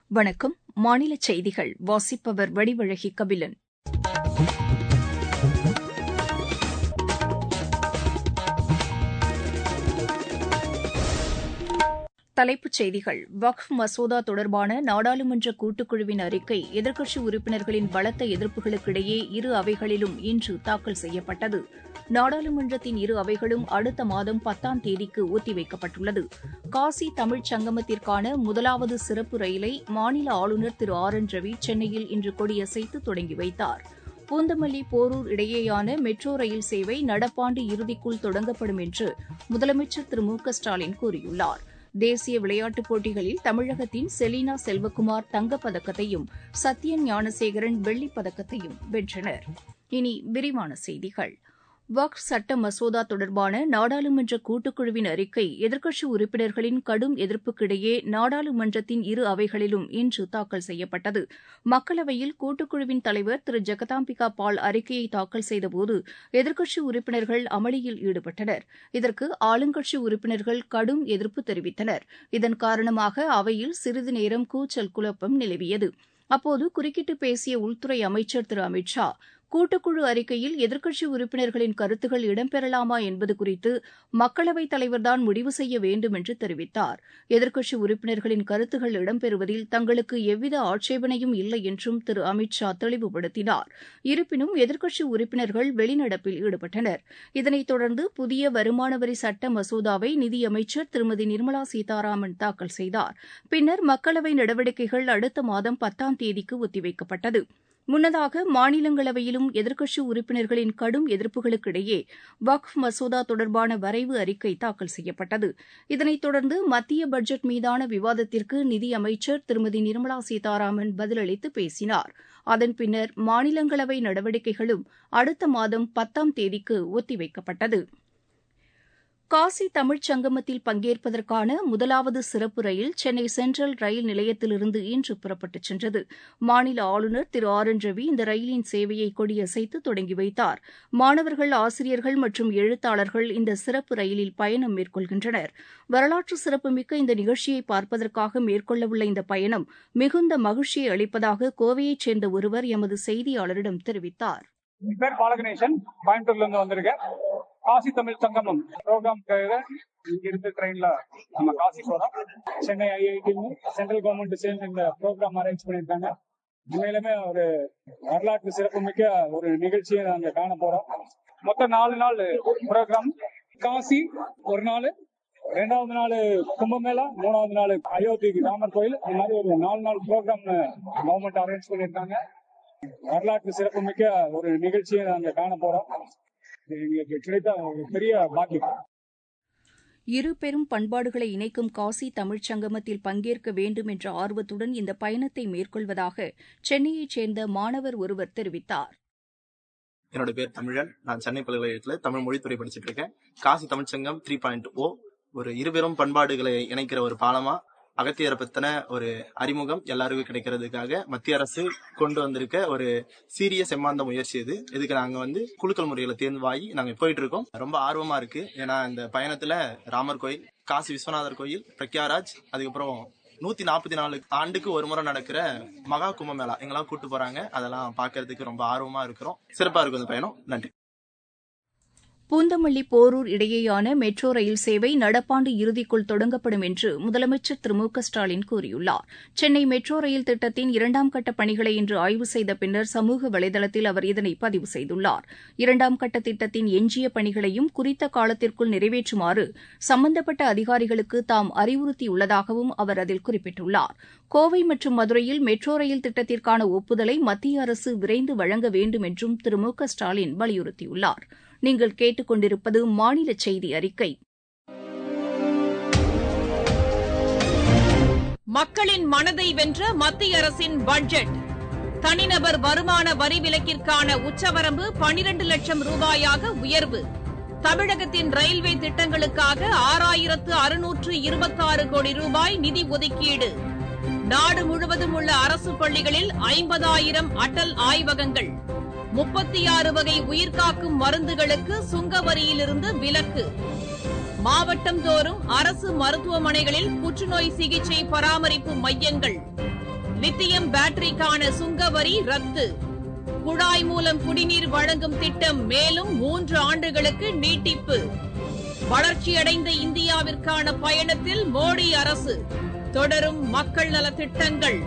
வணக்கம் மாநில செய்திகள் வாசிப்பவர் வடிவழகி கபிலன் தலைப்புச் செய்திகள் வக்ஃப் மசோதா தொடர்பான நாடாளுமன்ற கூட்டுக்குழுவின் அறிக்கை எதிர்க்கட்சி உறுப்பினர்களின் பலத்த எதிர்ப்புகளுக்கிடையே இரு அவைகளிலும் இன்று தாக்கல் செய்யப்பட்டது நாடாளுமன்றத்தின் இரு அவைகளும் அடுத்த மாதம் பத்தாம் தேதிக்கு ஒத்திவைக்கப்பட்டுள்ளது காசி தமிழ்ச் சங்கமத்திற்கான முதலாவது சிறப்பு ரயிலை மாநில ஆளுநர் திரு ஆர் என் ரவி சென்னையில் இன்று கொடியசைத்து தொடங்கி வைத்தார் பூந்தமல்லி போரூர் இடையேயான மெட்ரோ ரயில் சேவை நடப்பாண்டு இறுதிக்குள் தொடங்கப்படும் என்று முதலமைச்சர் திரு மு க ஸ்டாலின் கூறியுள்ளார் தேசிய விளையாட்டுப் போட்டிகளில் தமிழகத்தின் செலீனா செல்வகுமார் தங்கப்பதக்கத்தையும் சத்யன் ஞானசேகரன் வெள்ளிப் பதக்கத்தையும் வென்றனர் இனி விரிவான செய்திகள் வக்ஃப் சட்ட மசோதா தொடர்பான நாடாளுமன்ற கூட்டுக்குழுவின் அறிக்கை எதிர்க்கட்சி உறுப்பினர்களின் கடும் எதிர்ப்புக்கிடையே நாடாளுமன்றத்தின் இரு அவைகளிலும் இன்று தாக்கல் செய்யப்பட்டது மக்களவையில் கூட்டுக்குழுவின் தலைவர் திரு ஜெகதாம்பிகா பால் அறிக்கையை தாக்கல் செய்தபோது எதிர்க்கட்சி உறுப்பினர்கள் அமளியில் ஈடுபட்டனர் இதற்கு ஆளுங்கட்சி உறுப்பினர்கள் கடும் எதிர்ப்பு தெரிவித்தனர் இதன் காரணமாக அவையில் சிறிது நேரம் கூச்சல் குழப்பம் நிலவியது அப்போது குறுக்கிட்டு பேசிய உள்துறை அமைச்சர் திரு அமித் ஷா கூட்டுக்குழு அறிக்கையில் எதிர்க்கட்சி உறுப்பினர்களின் கருத்துகள் இடம்பெறலாமா என்பது குறித்து மக்களவைத் தலைவர்தான் முடிவு செய்ய வேண்டும் என்று தெரிவித்தார் எதிர்க்கட்சி உறுப்பினர்களின் கருத்துகள் இடம்பெறுவதில் தங்களுக்கு எவ்வித ஆட்சேபனையும் இல்லை என்றும் திரு அமித் ஷா தெளிவுபடுத்தினார் இருப்பினும் எதிர்க்கட்சி உறுப்பினர்கள் வெளிநடப்பில் ஈடுபட்டனர் இதனைத் தொடர்ந்து புதிய வருமான வரி சட்ட மசோதாவை நிதியமைச்சர் திருமதி நிர்மலா சீதாராமன் தாக்கல் செய்தார் பின்னர் மக்களவை நடவடிக்கைகள் அடுத்த மாதம் பத்தாம் தேதிக்கு ஒத்திவைக்கப்பட்டது முன்னதாக மாநிலங்களவையிலும் எதிர்க்கட்சி உறுப்பினர்களின் கடும் எதிர்ப்புகளுக்கிடையே வக்ஃப் மசோதா தொடர்பான வரைவு அறிக்கை தாக்கல் செய்யப்பட்டது இதனைத் தொடர்ந்து மத்திய பட்ஜெட் மீதான விவாதத்திற்கு நிதியமைச்சர் திருமதி நிர்மலா சீதாராமன் பதிலளித்து பேசினார் அதன் பின்னர் மாநிலங்களவை நடவடிக்கைகளும் அடுத்த மாதம் பத்தாம் தேதிக்கு ஒத்திவைக்கப்பட்டது காசி தமிழ்ச் சங்கமத்தில் பங்கேற்பதற்கான முதலாவது சிறப்பு ரயில் சென்னை சென்ட்ரல் ரயில் நிலையத்திலிருந்து இன்று புறப்பட்டுச் சென்றது மாநில ஆளுநர் திரு ஆர் என் ரவி இந்த ரயிலின் சேவையை கொடியசைத்து தொடங்கி வைத்தார் மாணவர்கள் ஆசிரியர்கள் மற்றும் எழுத்தாளர்கள் இந்த சிறப்பு ரயிலில் பயணம் மேற்கொள்கின்றனர் வரலாற்று சிறப்புமிக்க இந்த நிகழ்ச்சியை பார்ப்பதற்காக மேற்கொள்ளவுள்ள இந்த பயணம் மிகுந்த மகிழ்ச்சியை அளிப்பதாக கோவையைச் சேர்ந்த ஒருவர் எமது செய்தியாளரிடம் தெரிவித்தார் என் பேர் பாலகணேசன் கோயம்புத்தூர்ல இருந்து வந்திருக்கேன் காசி தமிழ் சங்கமம் ப்ரோக்ராம்க்காக இங்க இருந்து ட்ரெயின்ல நம்ம காசி போறோம் சென்னை ஐஐடி சென்ட்ரல் கவர்மெண்ட் சேர்ந்து இந்த ப்ரோக்ராம் அரேஞ்ச் பண்ணியிருக்காங்க உண்மையிலுமே ஒரு வரலாற்று சிறப்புமிக்க ஒரு நிகழ்ச்சியை நாங்க காண போறோம் மொத்தம் நாலு நாள் ப்ரோக்ராம் காசி ஒரு நாள் ரெண்டாவது நாள் கும்பமேளா மூணாவது நாள் அயோத்தி ராமர் கோயில் இந்த மாதிரி ஒரு நாலு நாள் ப்ரோக்ராம் கவர்மெண்ட் அரேஞ்ச் பண்ணியிருக்காங்க வரலாற்று சிறப்புமிக்க ஒரு நிகழ்ச்சியை நாங்க காண போறோம் இது எங்களுக்கு கிடைத்த ஒரு பெரிய பாக்கியம் இரு பெரும் பண்பாடுகளை இணைக்கும் காசி தமிழ்ச் சங்கமத்தில் பங்கேற்க வேண்டும் என்ற ஆர்வத்துடன் இந்த பயணத்தை மேற்கொள்வதாக சென்னையைச் சேர்ந்த மாணவர் ஒருவர் தெரிவித்தார் என்னோட பேர் தமிழன் நான் சென்னை பல்கலைக்கழகத்தில் தமிழ் மொழித்துறை படிச்சுட்டு இருக்கேன் காசி தமிழ்ச்சங்கம் த்ரீ பாயிண்ட் ஓ ஒரு இருபெரும் பண்பாடுகளை இணைக்கிற ஒரு பாலமா அகத்தியரை பத்தின ஒரு அறிமுகம் எல்லாருக்கும் கிடைக்கிறதுக்காக மத்திய அரசு கொண்டு வந்திருக்க ஒரு சீரிய செம்மாந்த முயற்சி இது இதுக்கு நாங்க வந்து குழுக்கள் முறையில தேர்வாகி நாங்க போயிட்டு இருக்கோம் ரொம்ப ஆர்வமா இருக்கு ஏன்னா இந்த பயணத்துல ராமர் கோயில் காசி விஸ்வநாதர் கோயில் பிரக்யாராஜ் அதுக்கப்புறம் நூத்தி நாற்பத்தி நாலு ஆண்டுக்கு ஒரு முறை நடக்கிற மகா கும்பமேளா எங்கெல்லாம் கூட்டு போறாங்க அதெல்லாம் பாக்குறதுக்கு ரொம்ப ஆர்வமா இருக்கிறோம் சிறப்பா இருக்கும் இந்த பயணம் நன்றி பூந்தமல்லி போரூர் இடையேயான மெட்ரோ ரயில் சேவை நடப்பாண்டு இறுதிக்குள் தொடங்கப்படும் என்று முதலமைச்சர் திரு மு க ஸ்டாலின் கூறியுள்ளார் சென்னை மெட்ரோ ரயில் திட்டத்தின் இரண்டாம் கட்ட பணிகளை இன்று ஆய்வு செய்த பின்னர் சமூக வலைதளத்தில் அவர் இதனை பதிவு செய்துள்ளார் இரண்டாம் கட்ட திட்டத்தின் எஞ்சிய பணிகளையும் குறித்த காலத்திற்குள் நிறைவேற்றுமாறு சம்பந்தப்பட்ட அதிகாரிகளுக்கு தாம் அறிவுறுத்தியுள்ளதாகவும் அவர் அதில் குறிப்பிட்டுள்ளார் கோவை மற்றும் மதுரையில் மெட்ரோ ரயில் திட்டத்திற்கான ஒப்புதலை மத்திய அரசு விரைந்து வழங்க வேண்டும் என்றும் திரு மு க ஸ்டாலின் வலியுறுத்தியுள்ளார் நீங்கள் கேட்டுக்கொண்டிருப்பது மாநில செய்தி அறிக்கை மக்களின் மனதை வென்ற மத்திய அரசின் பட்ஜெட் தனிநபர் வருமான வரி விலக்கிற்கான உச்சவரம்பு பனிரண்டு லட்சம் ரூபாயாக உயர்வு தமிழகத்தின் ரயில்வே திட்டங்களுக்காக ஆறாயிரத்து அறுநூற்று இருபத்தாறு கோடி ரூபாய் நிதி ஒதுக்கீடு நாடு முழுவதும் உள்ள அரசு பள்ளிகளில் ஐம்பதாயிரம் அடல் ஆய்வகங்கள் முப்பத்தி ஆறு வகை உயிர்காக்கும் மருந்துகளுக்கு சுங்க வரியிலிருந்து விலக்கு மாவட்டம் தோறும் அரசு மருத்துவமனைகளில் புற்றுநோய் சிகிச்சை பராமரிப்பு மையங்கள் லித்தியம் பேட்டரிக்கான சுங்க வரி ரத்து குழாய் மூலம் குடிநீர் வழங்கும் திட்டம் மேலும் மூன்று ஆண்டுகளுக்கு நீட்டிப்பு வளர்ச்சியடைந்த இந்தியாவிற்கான பயணத்தில் மோடி அரசு தொடரும் மக்கள் நலத் திட்டங்கள்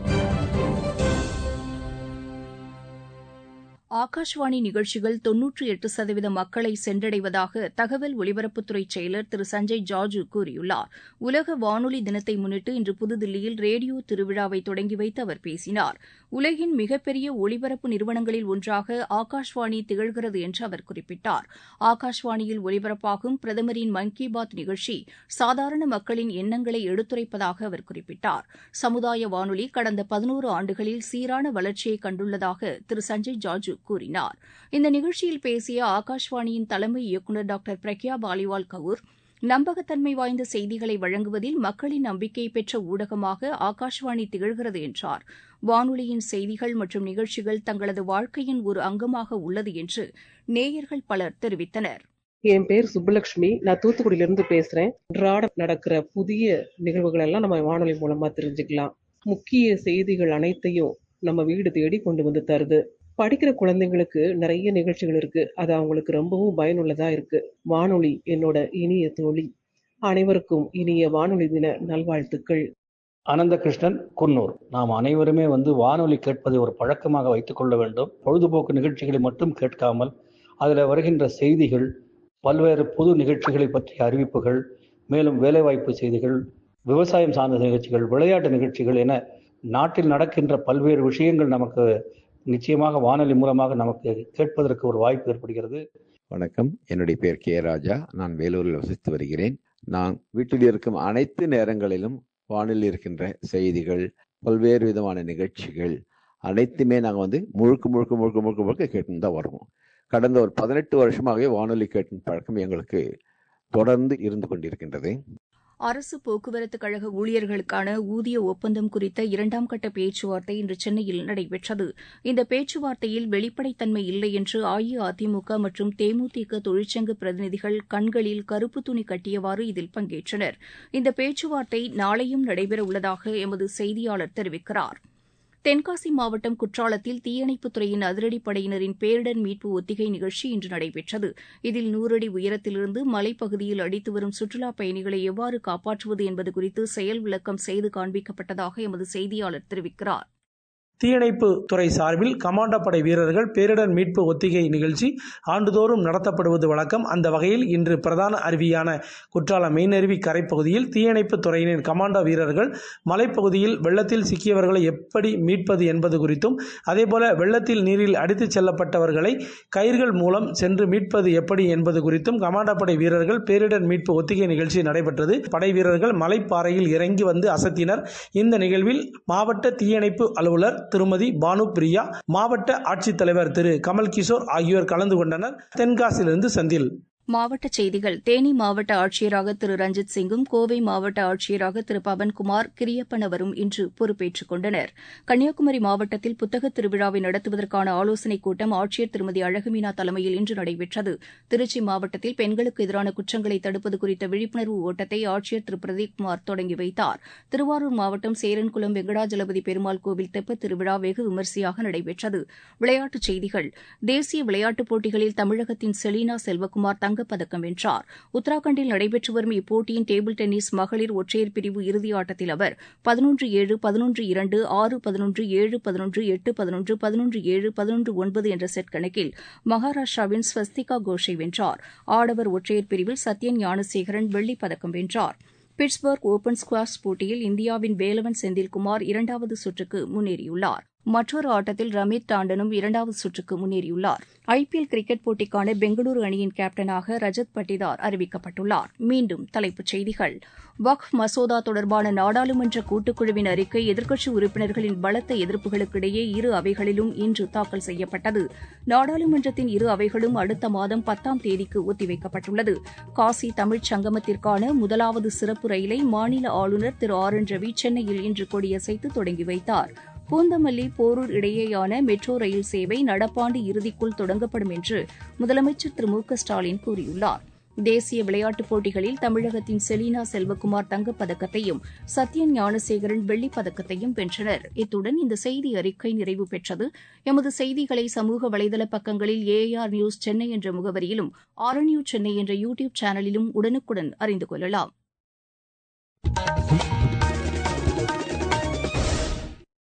ஆகாஷ்வாணி நிகழ்ச்சிகள் தொன்னூற்றி எட்டு சதவீத மக்களை சென்றடைவதாக தகவல் ஒலிபரப்புத்துறை செயலர் திரு சஞ்சய் ஜார்ஜு கூறியுள்ளார் உலக வானொலி தினத்தை முன்னிட்டு இன்று புதுதில்லியில் ரேடியோ திருவிழாவை தொடங்கி வைத்து அவர் பேசினார் உலகின் மிகப்பெரிய ஒலிபரப்பு நிறுவனங்களில் ஒன்றாக ஆகாஷ்வாணி திகழ்கிறது என்று அவர் குறிப்பிட்டார் ஆகாஷ்வாணியில் ஒலிபரப்பாகும் பிரதமரின் மன் கி பாத் நிகழ்ச்சி சாதாரண மக்களின் எண்ணங்களை எடுத்துரைப்பதாக அவர் குறிப்பிட்டார் சமுதாய வானொலி கடந்த பதினோரு ஆண்டுகளில் சீரான வளர்ச்சியை கண்டுள்ளதாக திரு சஞ்சய் ஜார்ஜு கூறினார் இந்த நிகழ்ச்சியில் பேசிய ஆகாஷ்வாணியின் தலைமை இயக்குநர் டாக்டர் பிரக்யா பாலிவால் கவுர் நம்பகத்தன்மை வாய்ந்த செய்திகளை வழங்குவதில் மக்களின் நம்பிக்கை பெற்ற ஊடகமாக ஆகாஷ்வாணி திகழ்கிறது என்றார் வானொலியின் செய்திகள் மற்றும் நிகழ்ச்சிகள் தங்களது வாழ்க்கையின் ஒரு அங்கமாக உள்ளது என்று நேயர்கள் பலர் தெரிவித்தனர் என் பேர் சுப்புலட்சுமி நான் தூத்துக்குடியில இருந்து பேசுறேன் அன்றாடம் நடக்கிற புதிய நிகழ்வுகள் எல்லாம் நம்ம வானொலி மூலமா தெரிஞ்சுக்கலாம் முக்கிய செய்திகள் அனைத்தையும் நம்ம வீடு தேடி கொண்டு வந்து தருது படிக்கிற குழந்தைங்களுக்கு நிறைய நிகழ்ச்சிகள் இருக்கு அது அவங்களுக்கு ரொம்பவும் பயனுள்ளதா இருக்கு வானொலி என்னோட இனிய தோழி அனைவருக்கும் இனிய வானொலி தின நல்வாழ்த்துக்கள் அனந்தகிருஷ்ணன் குன்னூர் நாம் அனைவருமே வந்து வானொலி கேட்பதை ஒரு பழக்கமாக வைத்துக் கொள்ள வேண்டும் பொழுதுபோக்கு நிகழ்ச்சிகளை மட்டும் கேட்காமல் அதில் வருகின்ற செய்திகள் பல்வேறு புது நிகழ்ச்சிகளை பற்றிய அறிவிப்புகள் மேலும் வேலைவாய்ப்பு செய்திகள் விவசாயம் சார்ந்த நிகழ்ச்சிகள் விளையாட்டு நிகழ்ச்சிகள் என நாட்டில் நடக்கின்ற பல்வேறு விஷயங்கள் நமக்கு நிச்சயமாக வானொலி மூலமாக நமக்கு கேட்பதற்கு ஒரு வாய்ப்பு ஏற்படுகிறது வணக்கம் என்னுடைய பேர் கே ராஜா நான் வேலூரில் வசித்து வருகிறேன் நான் வீட்டில் இருக்கும் அனைத்து நேரங்களிலும் வானில் இருக்கின்ற செய்திகள் பல்வேறு விதமான நிகழ்ச்சிகள் அனைத்துமே நாங்கள் வந்து முழுக்க முழுக்க முழுக்க முழுக்க முழுக்க கேட்டுன்னு தான் வருவோம் கடந்த ஒரு பதினெட்டு வருஷமாகவே வானொலி கேட்டும் பழக்கம் எங்களுக்கு தொடர்ந்து இருந்து கொண்டிருக்கின்றது அரசு போக்குவரத்து கழக ஊழியர்களுக்கான ஊதிய ஒப்பந்தம் குறித்த இரண்டாம் கட்ட பேச்சுவார்த்தை இன்று சென்னையில் நடைபெற்றது இந்த பேச்சுவார்த்தையில் வெளிப்படைத்தன்மை இல்லை என்று அஇஅதிமுக மற்றும் தேமுதிக தொழிற்சங்க பிரதிநிதிகள் கண்களில் கருப்பு துணி கட்டியவாறு இதில் பங்கேற்றனர் இந்த பேச்சுவார்த்தை நாளையும் நடைபெறவுள்ளதாக எமது செய்தியாளர் தெரிவிக்கிறார் தென்காசி மாவட்டம் குற்றாலத்தில் தீயணைப்புத் துறையின் அதிரடிப்படையினரின் பேரிடர் மீட்பு ஒத்திகை நிகழ்ச்சி இன்று நடைபெற்றது இதில் நூறடி உயரத்திலிருந்து மலைப்பகுதியில் அடித்து வரும் சுற்றுலாப் பயணிகளை எவ்வாறு காப்பாற்றுவது என்பது குறித்து செயல் விளக்கம் செய்து காண்பிக்கப்பட்டதாக எமது செய்தியாளர் தெரிவிக்கிறார் தீயணைப்பு துறை சார்பில் கமாண்டோ படை வீரர்கள் பேரிடர் மீட்பு ஒத்திகை நிகழ்ச்சி ஆண்டுதோறும் நடத்தப்படுவது வழக்கம் அந்த வகையில் இன்று பிரதான அருவியான குற்றாலம் மெயினருவி கரைப்பகுதியில் தீயணைப்பு துறையினர் கமாண்டோ வீரர்கள் மலைப்பகுதியில் வெள்ளத்தில் சிக்கியவர்களை எப்படி மீட்பது என்பது குறித்தும் அதேபோல வெள்ளத்தில் நீரில் அடித்துச் செல்லப்பட்டவர்களை கயிர்கள் மூலம் சென்று மீட்பது எப்படி என்பது குறித்தும் கமாண்டோ படை வீரர்கள் பேரிடர் மீட்பு ஒத்திகை நிகழ்ச்சி நடைபெற்றது படை வீரர்கள் மலைப்பாறையில் இறங்கி வந்து அசத்தினர் இந்த நிகழ்வில் மாவட்ட தீயணைப்பு அலுவலர் திருமதி பானு பிரியா மாவட்ட ஆட்சித்தலைவர் திரு கமல் கிஷோர் ஆகியோர் கலந்து கொண்டனர் தென்காசியிலிருந்து செந்தில் மாவட்டச் செய்திகள் தேனி மாவட்ட ஆட்சியராக திரு ரஞ்சித் சிங்கும் கோவை மாவட்ட ஆட்சியராக திரு பவன்குமார் கிரியப்பனவரும் இன்று பொறுப்பேற்றுக் கொண்டனர் கன்னியாகுமரி மாவட்டத்தில் புத்தகத் திருவிழாவை நடத்துவதற்கான ஆலோசனைக் கூட்டம் ஆட்சியர் திருமதி அழகுமீனா தலைமையில் இன்று நடைபெற்றது திருச்சி மாவட்டத்தில் பெண்களுக்கு எதிரான குற்றங்களை தடுப்பது குறித்த விழிப்புணர்வு ஓட்டத்தை ஆட்சியர் திரு பிரதீப்குமார் தொடங்கி வைத்தார் திருவாரூர் மாவட்டம் சேரன்குளம் வெங்கடாஜலபதி பெருமாள் கோவில் தெப்பத் திருவிழா வெகு விமரிசையாக நடைபெற்றது விளையாட்டுச் செய்திகள் தேசிய விளையாட்டுப் போட்டிகளில் தமிழகத்தின் செலீனா செல்வகுமார் தங்கப்பதக்கம் வென்றார் உத்தராகண்டில் நடைபெற்று வரும் இப்போட்டியின் டேபிள் டென்னிஸ் மகளிர் ஒற்றையர் பிரிவு இறுதி ஆட்டத்தில் அவர் பதினொன்று ஏழு பதினொன்று இரண்டு ஆறு பதினொன்று ஏழு பதினொன்று எட்டு பதினொன்று பதினொன்று ஏழு பதினொன்று ஒன்பது என்ற செட் கணக்கில் மகாராஷ்டிராவின் ஸ்வஸ்திகா கோஷை வென்றார் ஆடவர் ஒற்றையர் பிரிவில் சத்யன் ஞானசேகரன் வெள்ளிப் பதக்கம் வென்றார் பிட்ஸ்பர்க் ஓபன் ஸ்குவாஷ் போட்டியில் இந்தியாவின் வேலவன் செந்தில்குமார் இரண்டாவது சுற்றுக்கு முன்னேறியுள்ளார் மற்றொரு ஆட்டத்தில் ரமீத் டாண்டனும் இரண்டாவது சுற்றுக்கு முன்னேறியுள்ளார் ஐபிஎல் கிரிக்கெட் போட்டிக்கான பெங்களூரு அணியின் கேப்டனாக ரஜத் பட்டிதார் அறிவிக்கப்பட்டுள்ளார் மீண்டும் தலைப்புச் செய்திகள் வக்ஃப் மசோதா தொடர்பான நாடாளுமன்ற கூட்டுக்குழுவின் அறிக்கை எதிர்க்கட்சி உறுப்பினர்களின் பலத்த எதிர்ப்புகளுக்கிடையே இரு அவைகளிலும் இன்று தாக்கல் செய்யப்பட்டது நாடாளுமன்றத்தின் இரு அவைகளும் அடுத்த மாதம் பத்தாம் தேதிக்கு ஒத்திவைக்கப்பட்டுள்ளது காசி தமிழ்ச் சங்கமத்திற்கான முதலாவது சிறப்பு ரயிலை மாநில ஆளுநர் திரு ஆர் என் ரவி சென்னையில் இன்று கொடியசைத்து தொடங்கி வைத்தார் பூந்தமல்லி போரூர் இடையேயான மெட்ரோ ரயில் சேவை நடப்பாண்டு இறுதிக்குள் தொடங்கப்படும் என்று முதலமைச்சர் திரு மு க ஸ்டாலின் கூறியுள்ளார் தேசிய விளையாட்டுப் போட்டிகளில் தமிழகத்தின் செலீனா செல்வகுமார் தங்கப்பதக்கத்தையும் சத்யன் ஞானசேகரன் வெள்ளிப் பதக்கத்தையும் வென்றனர் இத்துடன் இந்த செய்தி அறிக்கை நிறைவு பெற்றது எமது செய்திகளை சமூக வலைதள பக்கங்களில் ஏஆர் நியூஸ் சென்னை என்ற முகவரியிலும் ஆர் நியூஸ் சென்னை என்ற யூ டியூப் சேனலிலும் உடனுக்குடன் அறிந்து கொள்ளலாம்